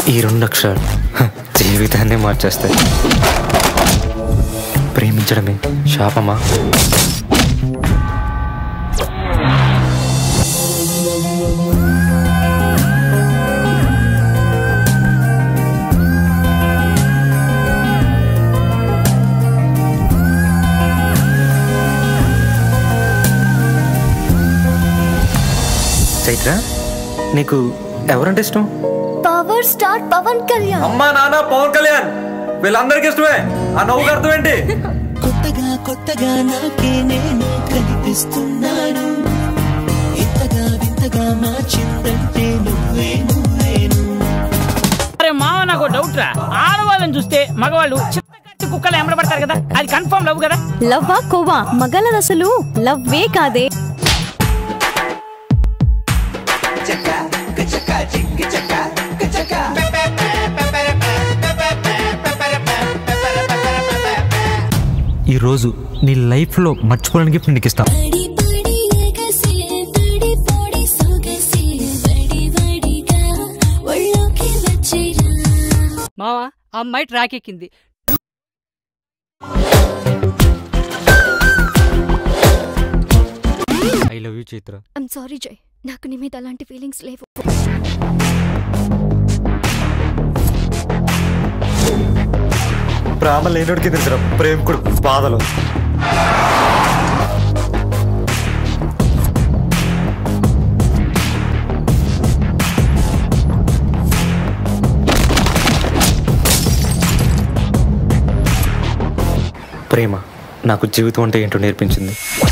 ఈ రెండు అక్షరాలు హ, జీవితాన్నే మార్చేస్తాయి ప్రేమించడమే శాపమా చైత్ర నీకు ఎవరంటే ఇష్టం పవర్ స్టార్ పవన్ కళ్యాణ్ అమ్మా నాన్న పవన్ కళ్యాణ్ వీళ్ళందరికీ ఇష్టమే ఆ నవ్వుకు అర్థం ఏంటి కొత్తగా కొత్తగా నాకే నేను కనిపిస్తున్నాను ఇంతగా వింతగా మార్చిందంటే నువ్వే నువ్వేను అరే మావ నాకు డౌట్ రా ఆడవాళ్ళని చూస్తే మగవాళ్ళు చిత్తకట్టి కుక్కలు ఎంబడబడతారు కదా అది కన్ఫర్మ్ లవ్ కదా లవ్వా కొవ్వా మగలది అసలు లవ్వే కాదే ఈ రోజు నీ లైఫ్లో మర్చిపోలేని గిఫ్ట్ నీకు ఇస్తాను పడి పడి ఎగసే తడి పొడి సొగసే వడి వడిగా ఒళ్ళోకి వచ్చేరా మావా అమ్మాయి ట్రాక్ ఎక్కింది I love you Chaitra I'm sorry Jay నాకు నీ మీద అలాంటి ఫీలింగ్స్ లేవు ప్రేమ లేనుడికి తెలుసురా ప్రేమికుడు బాధలు ప్రేమ నాకు జీవితం అంటే ఏంటో నేర్పించింది